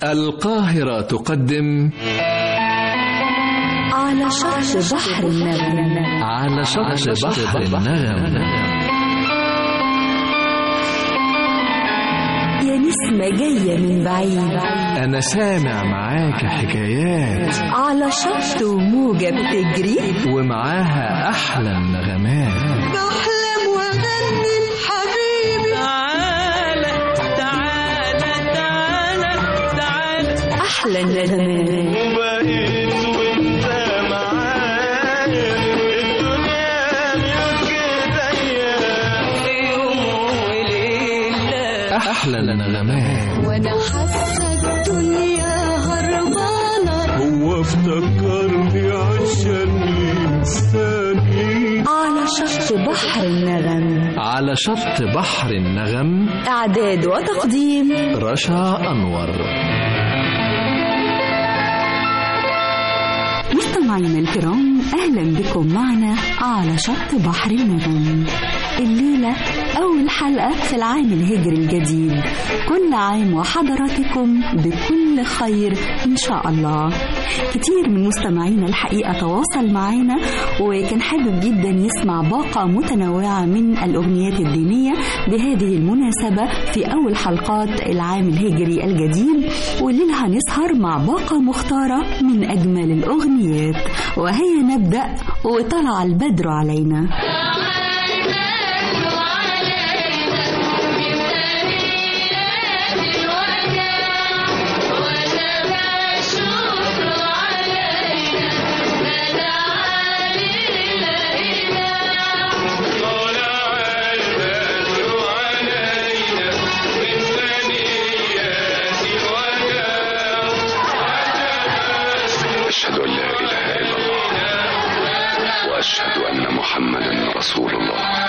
القاهرة تقدم على شط بحر النغم على شط بحر النغم يا نسمة جاية من بعيد أنا سامع معاك حكايات على شط وموجة بتجري ومعاها أحلى النغمات بحلم واغني لحبيبي تعالى تعالى تعالى تعالى أحلى النغمات وبقيت وانت معايا الدنيا ملك ايديا في يوم وليله أحلى النغمات وأنا حاسة الدنيا هربانة هو افتكرني عشان ينساني على شط بحر النغم على شط بحر النغم إعداد وتقديم رشا أنور مستمعينا الكرام أهلا بكم معنا على شط بحر النغم الليلة أول حلقة في العام الهجري الجديد كل عام وحضراتكم بكل خير إن شاء الله كتير من مستمعينا الحقيقة تواصل معنا وكان حابب جدا يسمع باقة متنوعة من الأغنيات الدينية بهذه المناسبة في أول حلقات العام الهجري الجديد والليلة هنسهر مع باقة مختارة من أجمل الأغنيات وهيا نبدأ وطلع البدر علينا أشهد أن لا إله إلا الله وأشهد أن محمدا رسول الله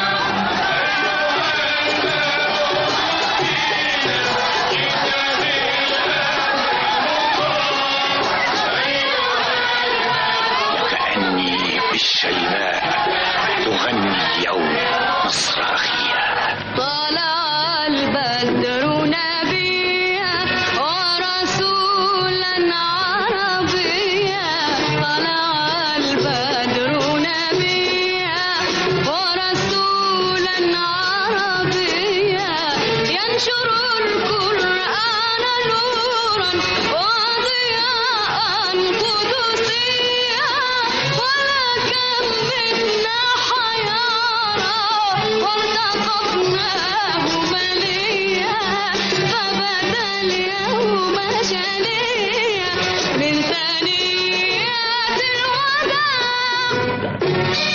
وكأني بالشيماء تغني اليوم نصر أخيها طلع البدر نبيا ورسولا عربيا طلع البدر نبيا ورسولا عربيا ينشر القرآن نورا وضياء قدسيا ولكم منا حيارى والتقطناه مليا فبدا اليوم جليا من ثنيات الوداع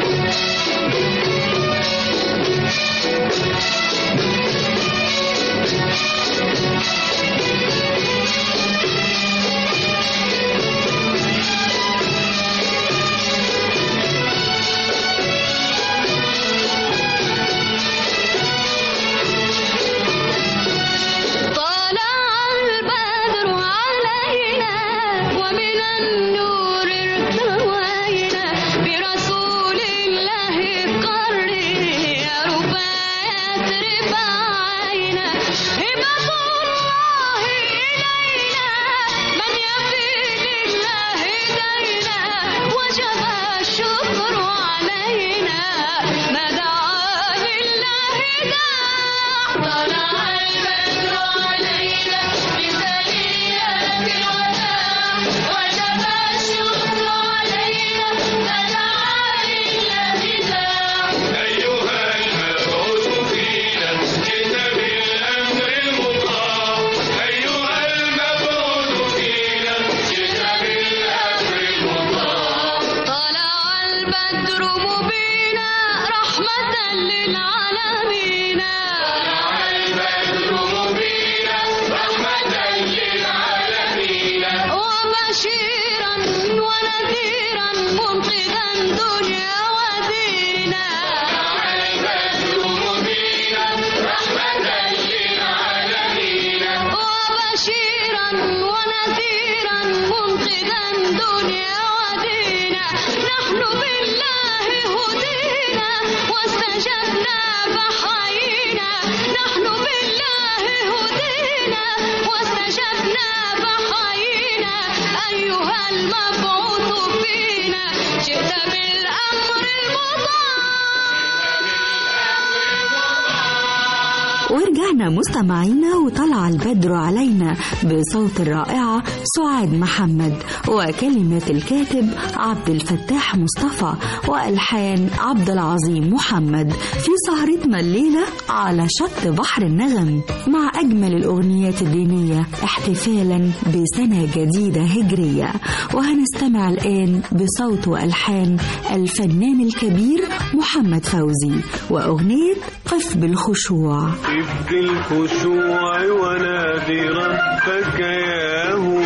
طلع البدر علينا ومن النور ارتوينا برسول الله قري يا رباية رباعينا هبة الله إلينا من يفي لله دينا وجب الشكر علينا ما دعا لله داع طلع البدر علينا بثنيات الوداع وجب الشكر علينا ما دعا لله داع أيها المبعوث فينا جئت بالأمر المطاع أيها المبعوث فينا جئت بالأمر المطاع طلع البدر مبينا رحمة للعالمين البدر مبينا رحمة للعالمين وبشيرا ونذيرا منقذا دنيا ودينا البدر مبينا رحمة للعالمين وبشيرا ونذيرا منقذا دنيا ودينا نحن بالله هدينا واستجبنا فحيينا نحن بالله هدينا واستجبنا فحيينا أيها المبعوث فينا جئت بالأمر المطاع ورجعنا مستمعينا وطلع البدر علينا بصوت الرائعة سعاد محمد وكلمات الكاتب عبد الفتاح مصطفى وألحان عبد العظيم محمد في سهرتنا الليلة على شط بحر النغم مع أجمل الأغنيات الدينية احتفالا بسنة جديدة هجرية وهنستمع الآن بصوت وألحان الفنان الكبير محمد فوزي وأغنية قف بالخشوع ابد الخشوع ونادي ربك ياهو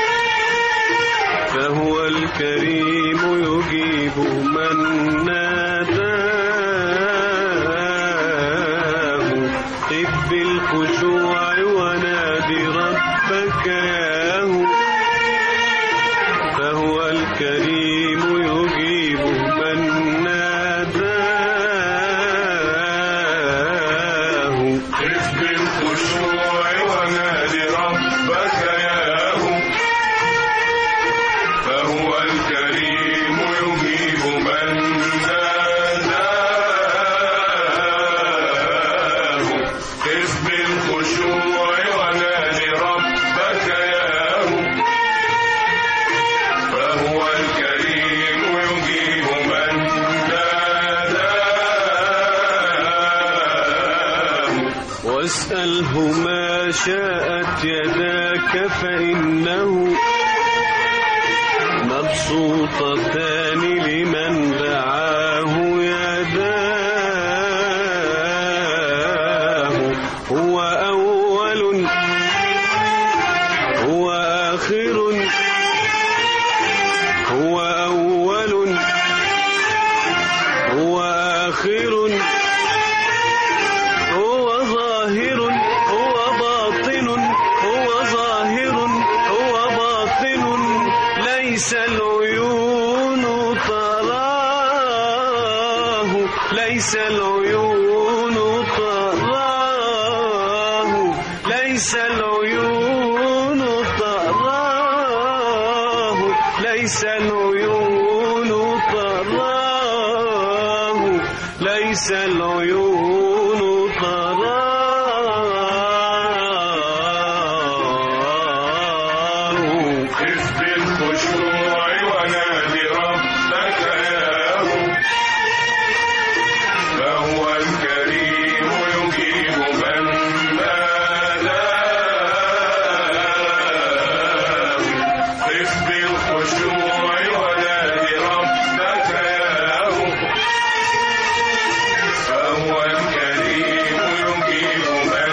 فهو الكريم يجيب من ناداه قف بالخشوع ونادي ربك ياهو فهو الكريم يجيب من ناداه قف بالخشوع ونادي ربك ياهو فهو الكريم يجيب من ناداه قف بالخشوع ونادي ربك ياهو فهو الكريم يجيب من ناداه واسأله ما شاءت يداك فإنه مبسوطتان لمن دعاه يداه هو أول هو آخر هو أول هو آخر هو ظاهر هو باطن هو ظاهر هو باطن ليس العيون تراه ليس العيون تراه ليس العيون تراه ليس العيون تراه ليس العيون تراه قف بالخشوع ونادي ربك ياهو فهو الكريم يجيب من ناداه قف بالخشوع ونادي ربك ياهو فهو الكريم يجيب من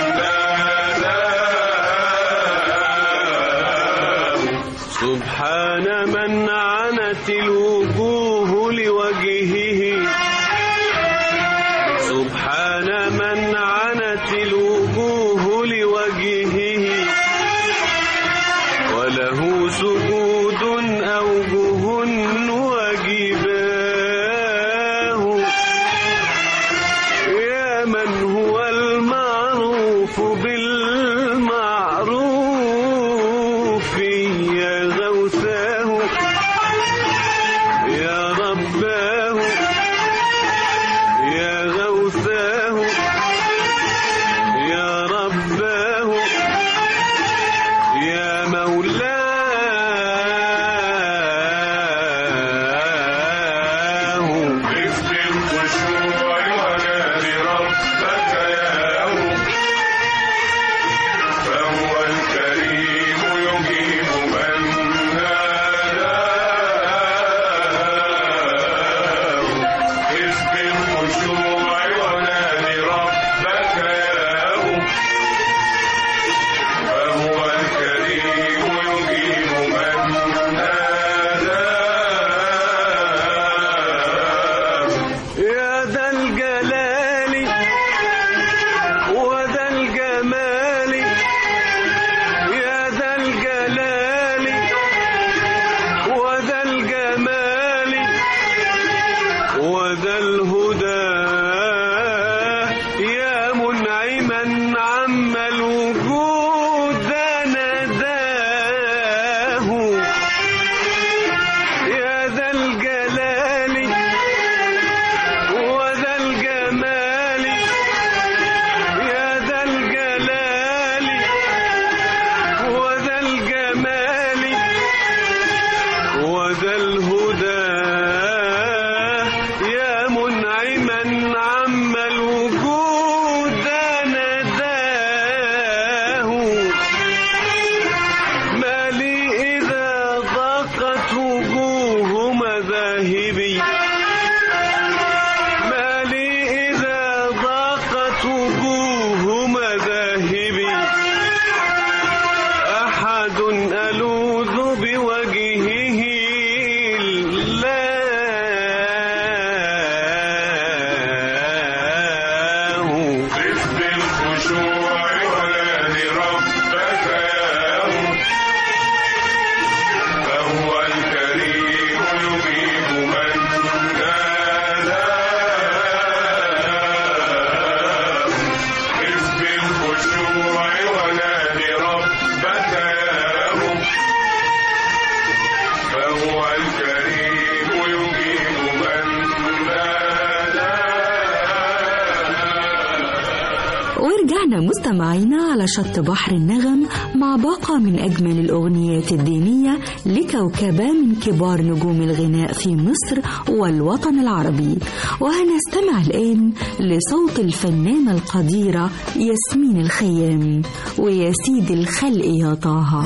ناداه سبحان من عنت الوجوه لوجهه سبحان من عنت الوجوه لوجهه وله سجود أوجه وجباه يا من هو المعروف بالمعروف يا غوثاه يا رباه يا غوثاه يا رباه يا مولاه قف بالخشوع ونادي ربك ياهو فهو الكريم يجيب أحد ألوذ بوجهه الله قف بالخشوع ونادي ربك يا فهو الكريم يجيب من ناداه قف بالخشوع ونادي ربك يا فهو الكريم يجيب من ناداه ورجعنا مستمعينا على شط بحر النغم مع باقة من أجمل الأغنيات الدينية لكوكبة من كبار نجوم الغناء في مصر والوطن العربي وهنستمع الآن لصوت الفنانة القديرة ياسمين الخيام ويا سيد الخلق يا طه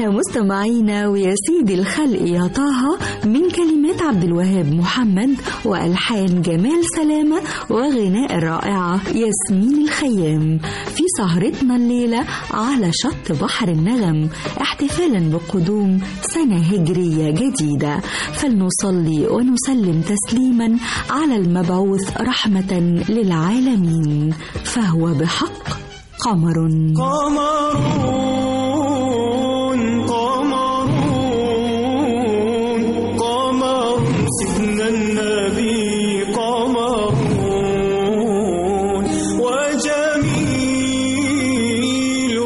ورجعنا مستمعينا ويا سيدي الخلق يا طه من كلمات عبد الوهاب محمد والحان جمال سلامه وغناء الرائعه ياسمين الخيام في سهرتنا الليله على شط بحر النغم احتفالا بقدوم سنه هجريه جديده فلنصلي ونسلم تسليما على المبعوث رحمه للعالمين فهو بحق قمر قمرون قمرون قمر سيدنا النبي قمرون وجميل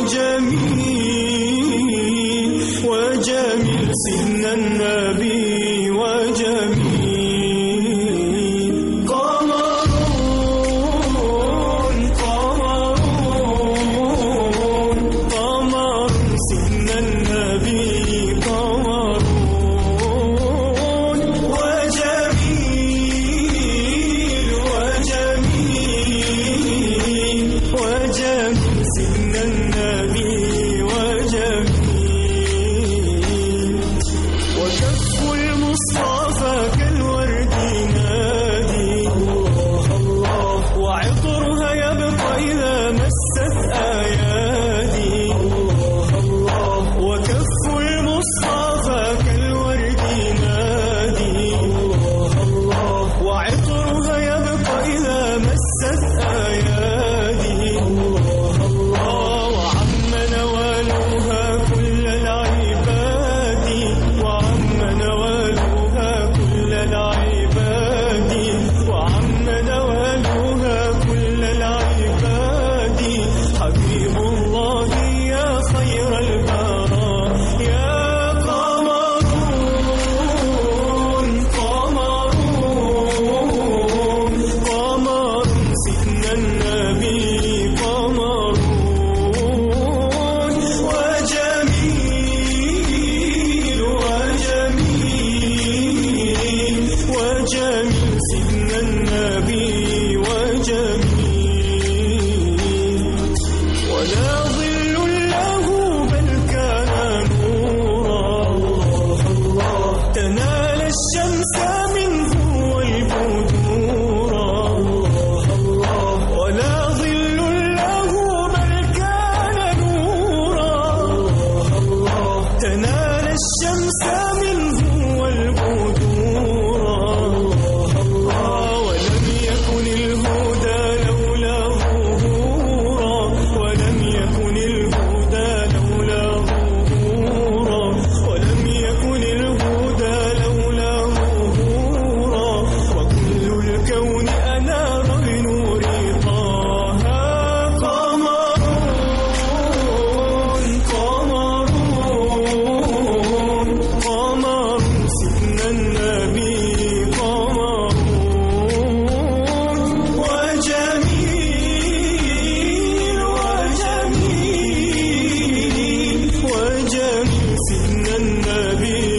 وجميل وجميل سيدنا النبي وجميل قمرون قمرون قمر سيدنا النبي قمرون وجميل وجميل وجميل سيدنا النبي وجميل وكف المصطفى كالورد نادي الله الله وعطرها يبقى إذا مست أيادي الله الله وكف المصطفى كالورد نادي الله الله وعطرها يبقى إذا مست أيادي الله الله وعم نوالها كل العباد وعم نوالها كل العباد وعم نوالها كل العباد حبيب الله يا خير البراء يا قمرون قمرون قمر سيدنا النبي قمرون وجميل وجميل وجميل سيدنا النبي وجميل ولا ظل له بل كان نورا الله الله تنال الشمس منه والبدورا الله الله ولا ظل له بل كان نورا الله الله تنال الشمس منه والبدورا الله الله ولم يكن الهدى لولا ظهورا ولم يكن الهدى لولا ظهورا ولم يكن الهدى لولا ظهورا وكل الكون أنار بنور طه قمرون قمرون قمر سيدنا النبي قمرون وجميل وجميل وجميل سيدنا النبي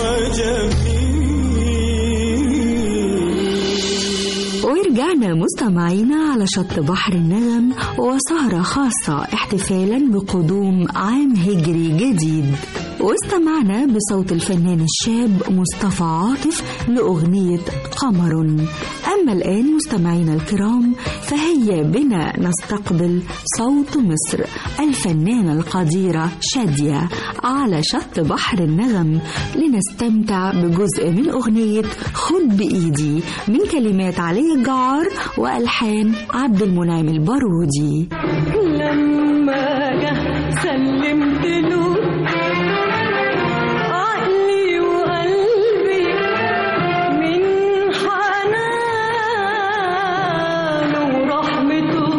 وجميل ورجعنا مستمعينا على شط بحر النغم وسهرة خاصة احتفالا بقدوم عام هجري جديد واستمعنا بصوت الفنان الشاب مصطفى عاطف لأغنية قمر أما الآن مستمعينا الكرام فهيا بنا نستقبل صوت مصر الفنانة القديرة شادية على شط بحر النغم لنستمتع بجزء من أغنية خد بإيدي من كلمات علي الجعار وألحان عبد المنعم البارودي لما جه سلمت له عقلي وقلبي من حنانه ورحمته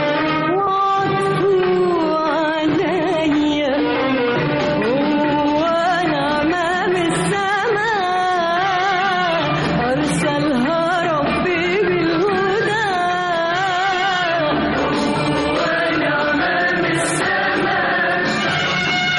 وعطفه عليا هو نعمة من السماء أرسلها ربي بالهدى ونعمة من السماء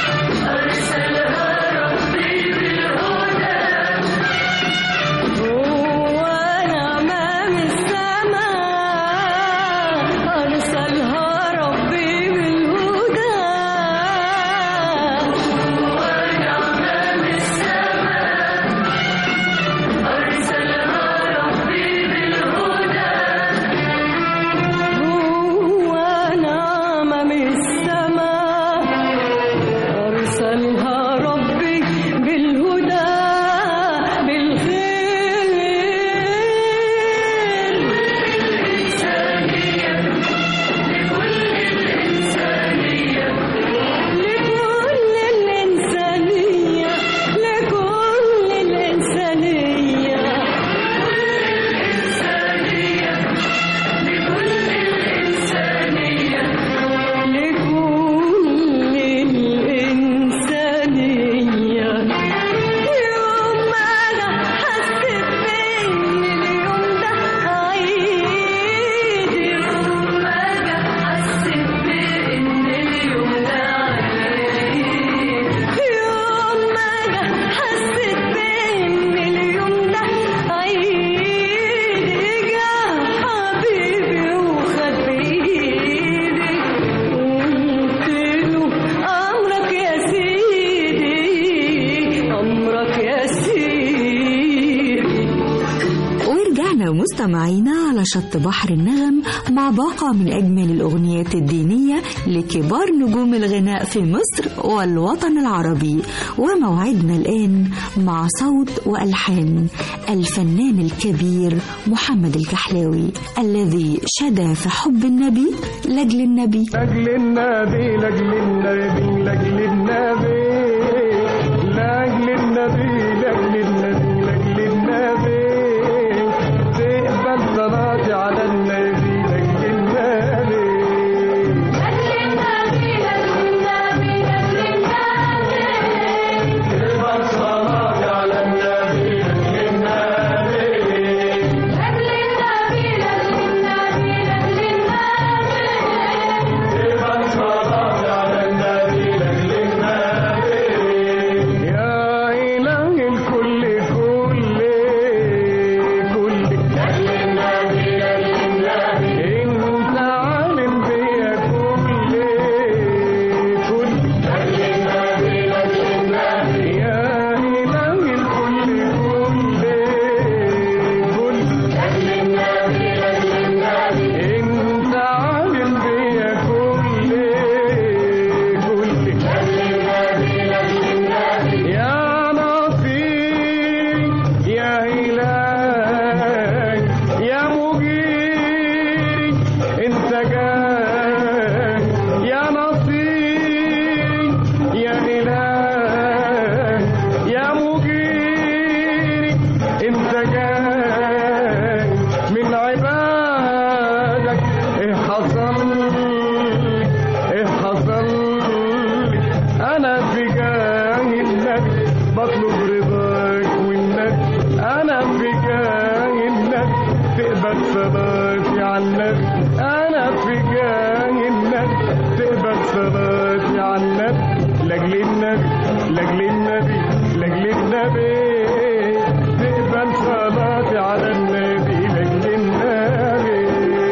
مستمعينا على شط بحر النغم مع باقة من أجمل الأغنيات الدينية لكبار نجوم الغناء في مصر والوطن العربي وموعدنا الآن مع صوت وألحان الفنان الكبير محمد الكحلاوي الذي شدا في حب النبي لأجل النبي لاجل النبي لاجل النبي لاجل النبي لاجل النبي لاجل النبي لاجل النبي تقبل صلاتي على النبي لاجل النبي تقبل صلاتي على النبي لاجل النبي تقبل صلاتي على النبي لاجل النبي يا إله الكل كل كل لاجل النبي لاجل النبي أنت عالم بيا كل كل لاجل النبي لاجل النبي يا إله الكل كل كل لاجل النبي لاجل النبي أنت عالم بيا كل كل لاجل النبي لاجل النبي يا نصير يا إلهي يا مجير انت جاي يا نصير يا إلهي يا مجير انت جاي من عبادك ايه حصل ايه حصل انا في جاه النبي بطلب رضاك والنبي انا في جاه النبي تقبل صلاتي على النبي انا في جاه النبي تقبل صلاتي على النبي لاجل النبي لاجل النبي لاجل النبي تقبل صلاتي على النبي لاجل النبي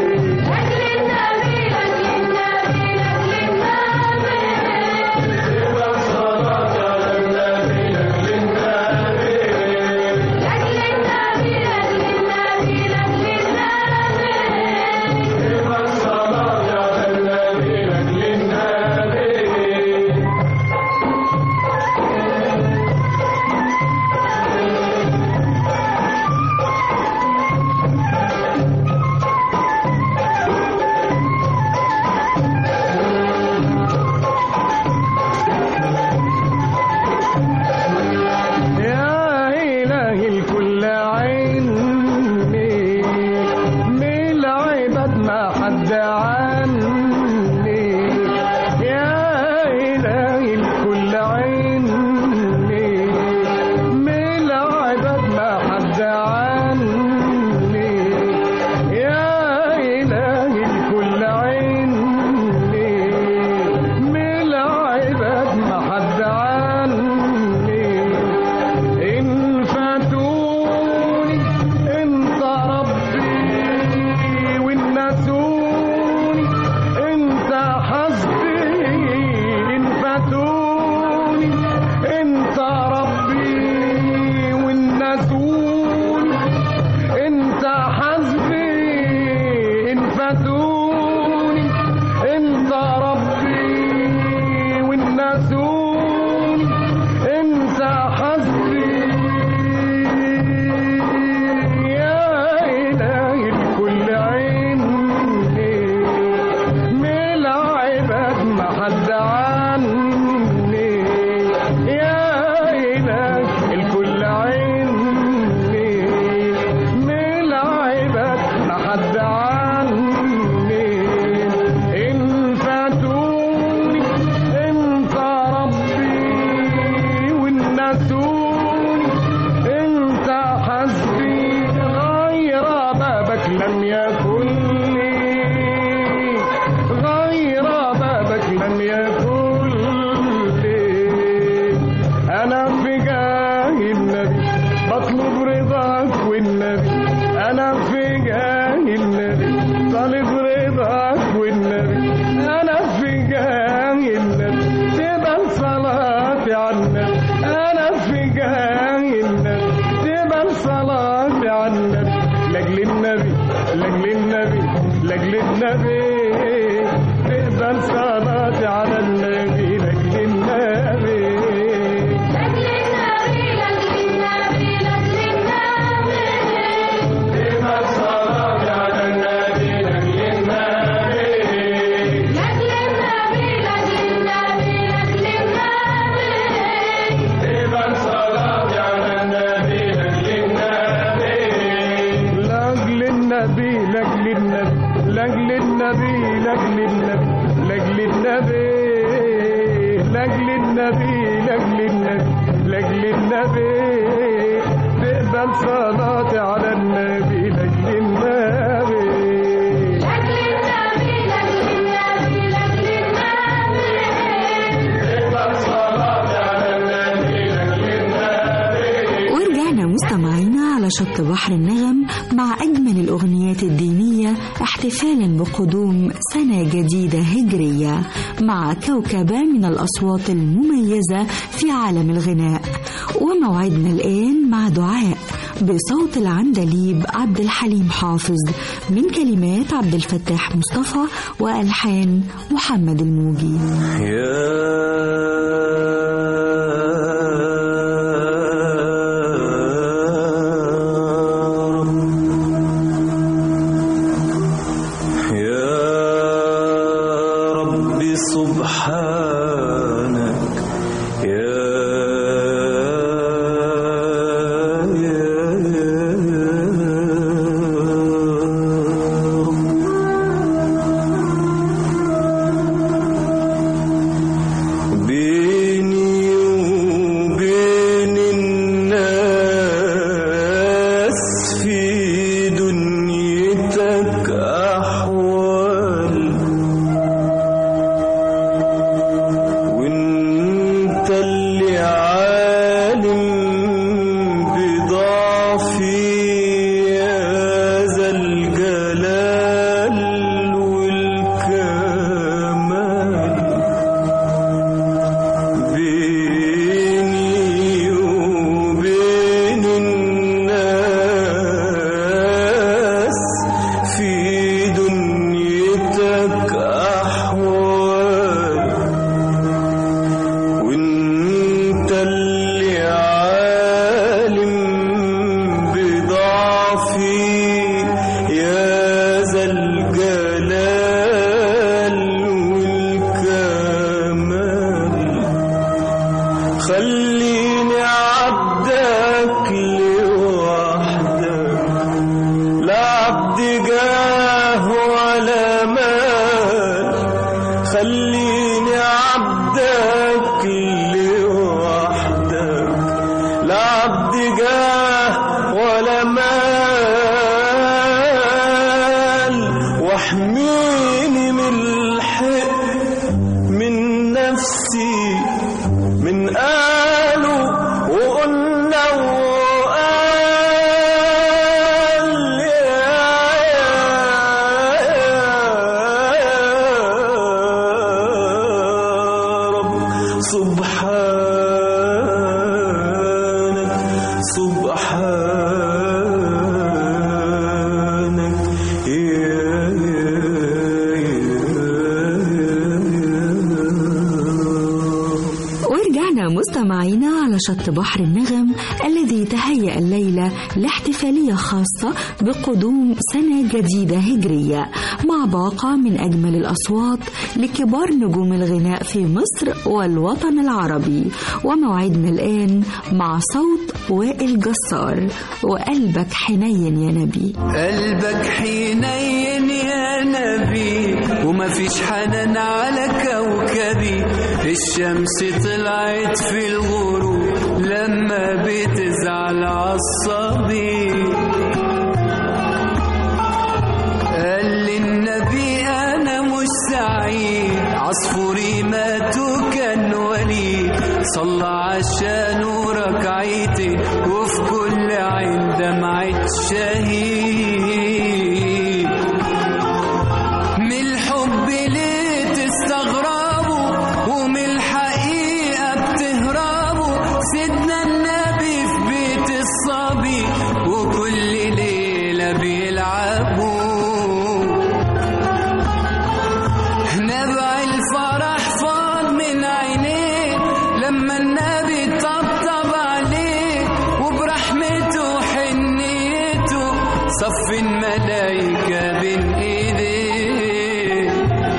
تقبل صلاتي على النبي لاجل النبي تقبل صلاتي على النبي لاجل النبي يا إلهي الكل عيني من العباد ما حد عني يا إلهي الكل عيني من العباد ما حد عني يا إلهي الكل عيني من العباد ما حد عني إن فاتوني انت ربي وإن نسوني انت حسبي إن فاتوني انت ربي وإن نسوني انت حسبي إن فاتوني انت ربي وإن نسوني انت حسبي يا إلهي الكل عيني من العباد ما حد عني يا إلهي الكل عيني من العباد ما حد عني إن فاتوني انت ربي وإن نسوني انت حسبي غير بابك لم يكن لي غير بابك لم يكن لاجل النبي لاجل النبي لاجل النبي تقبل صلاتي على النبي لاجل النبي ورجعنا مستمعينا على شط بحر النغم مع أجمل الأغنيات الدينية احتفالا بقدوم سنة جديدة هجرية مع كوكبة من الأصوات المميزة في عالم الغناء وموعدنا الآن مع دعاء بصوت العندليب عبد الحليم حافظ من كلمات عبد الفتاح مصطفى وألحان محمد الموجي يا رب سبحانك يا بيني وبين الناس في دنيتك أحوال وانت اللي عالم بضعفي يا ذا الجلال والكمال بيني وبين الناس في دنيتك أحوال وانت اللي عالم بضعفي يا ذا الجلال والكمال خليني عبدك لوحدك لا عبد جاه ولا مال خليني عبدك لوحدك لا عبد جاه ولا مال واحميني من الحق من نفسي من قالوا وقلنا وقال يا رب سبحانك سبحانك يا ورجعنا مستمعينا على شط بحر النغم الذي تهيأ الليلة لاحتفالية خاصة بقدوم سنة جديدة هجرية مع باقة من أجمل الأصوات لكبار نجوم الغناء في مصر والوطن العربي وموعدنا الآن مع صوت وائل جسار وقلبك حنين يا نبي قلبك حنين يا نبي وما فيش حنان على كوكبي الشمس طلعت في الغروب لما بتزعل عصبي قال لي النبي انا مش سعيد عصفوري مات وكان وليد صلى عشان ركعتين وفي كل عين دمعة شهيد من الحب ليه تستغربوا ومن الحقيقة بتهربوا سيدنا النبي في بيت الصبي وكل ليلة بيلعبوا نبع الفرح فاض من عينيه لما النبي طبطب عليه وبرحمته وحنيته صف الملايكة بين ايديه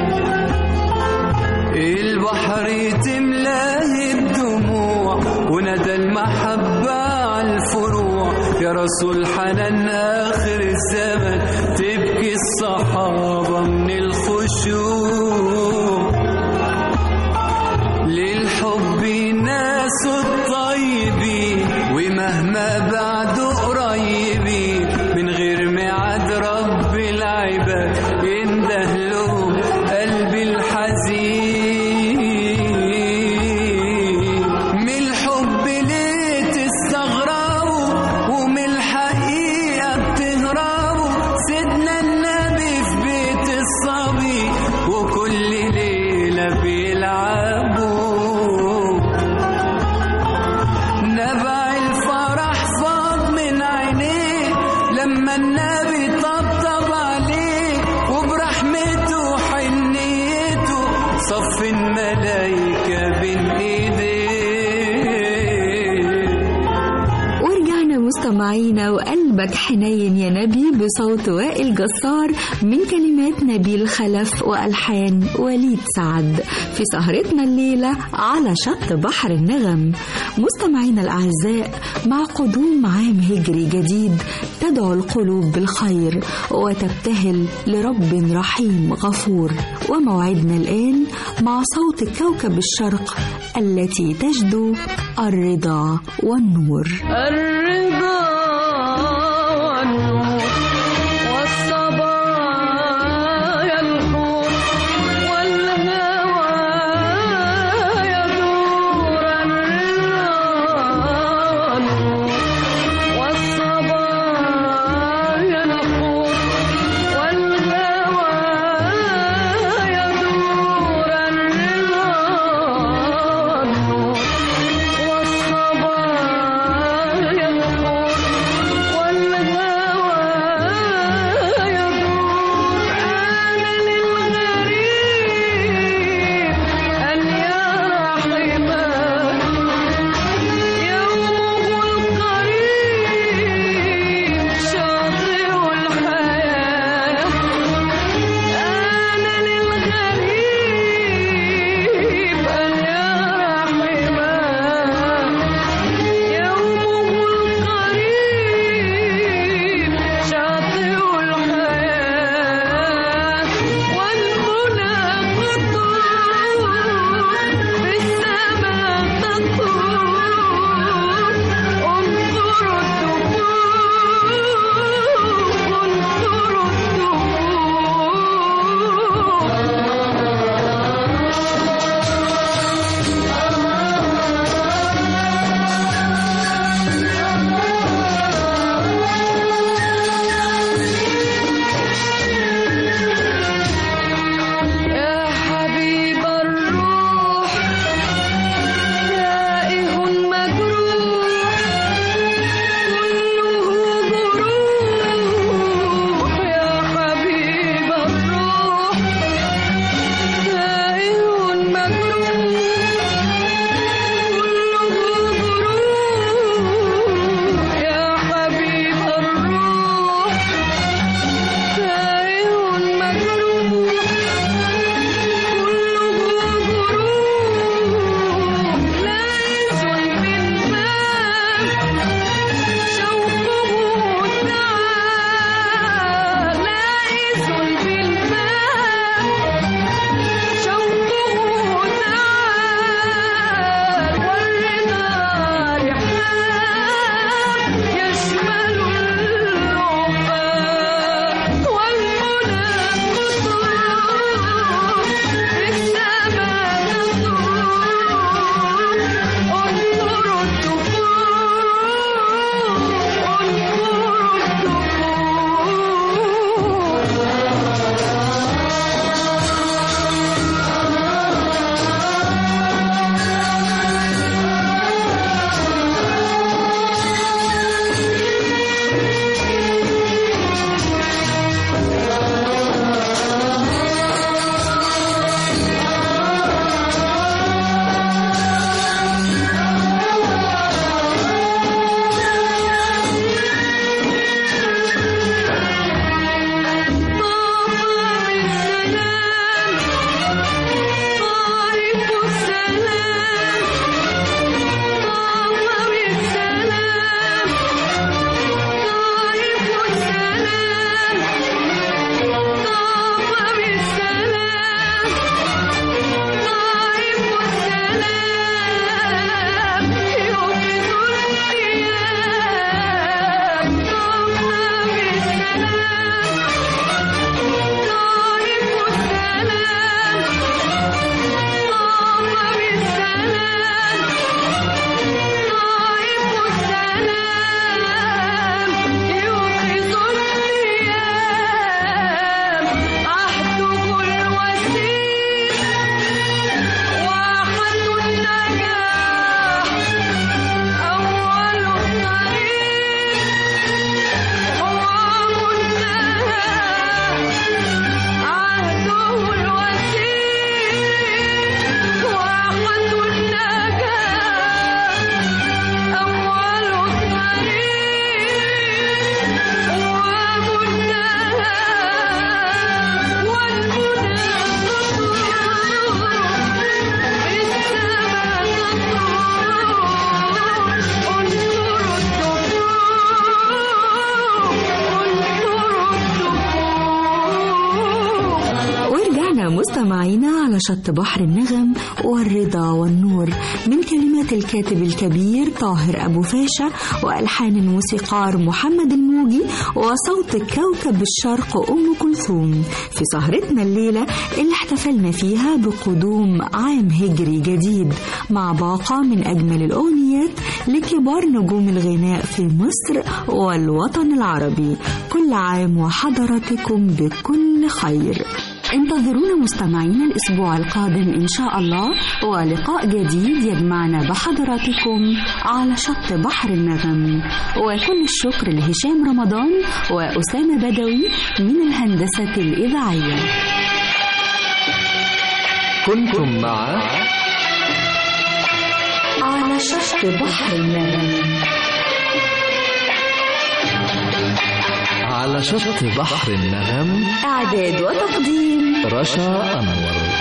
البحر تملاه الدموع وندى المحبة على الفروع يا رسول حنان آخر الزمن تبكي الصحابة من الخشوع صف الملايكة بين ايديه ورجعنا مستمعينا وقلبك حنين يا نبي بصوت وائل جسار من كلمات نبيل خلف وألحان وليد سعد في سهرتنا الليلة على شط بحر النغم مستمعينا الأعزاء مع قدوم عام هجري جديد تدعو القلوب بالخير وتبتهل لرب رحيم غفور وموعدنا الآن مع صوت كوكب الشرق التي تجدو الرضا والنور الرضا والنور والصبايا الحور والهوى يدور الرضا والنور والصبايا الحور والهوى يدور الرضا والنور والصبايا الحور مستمعينا على شط بحر النغم والرضا والنور من كلمات الكاتب الكبير طاهر أبو فاشا وألحان الموسيقار محمد الموجي وصوت كوكب الشرق أم كلثوم في سهرتنا الليلة اللي احتفلنا فيها بقدوم عام هجري جديد مع باقة من أجمل الأغنيات لكبار نجوم الغناء في مصر والوطن العربي كل عام وحضراتكم بكل خير انتظرونا مستمعينا الأسبوع القادم إن شاء الله ولقاء جديد يجمعنا بحضراتكم على شط بحر النغم وكل الشكر لهشام رمضان وأسامة بدوي من الهندسة الإذاعية كنتم مع على شط بحر النغم على شط بحر النغم إعداد وتقديم رشا أنور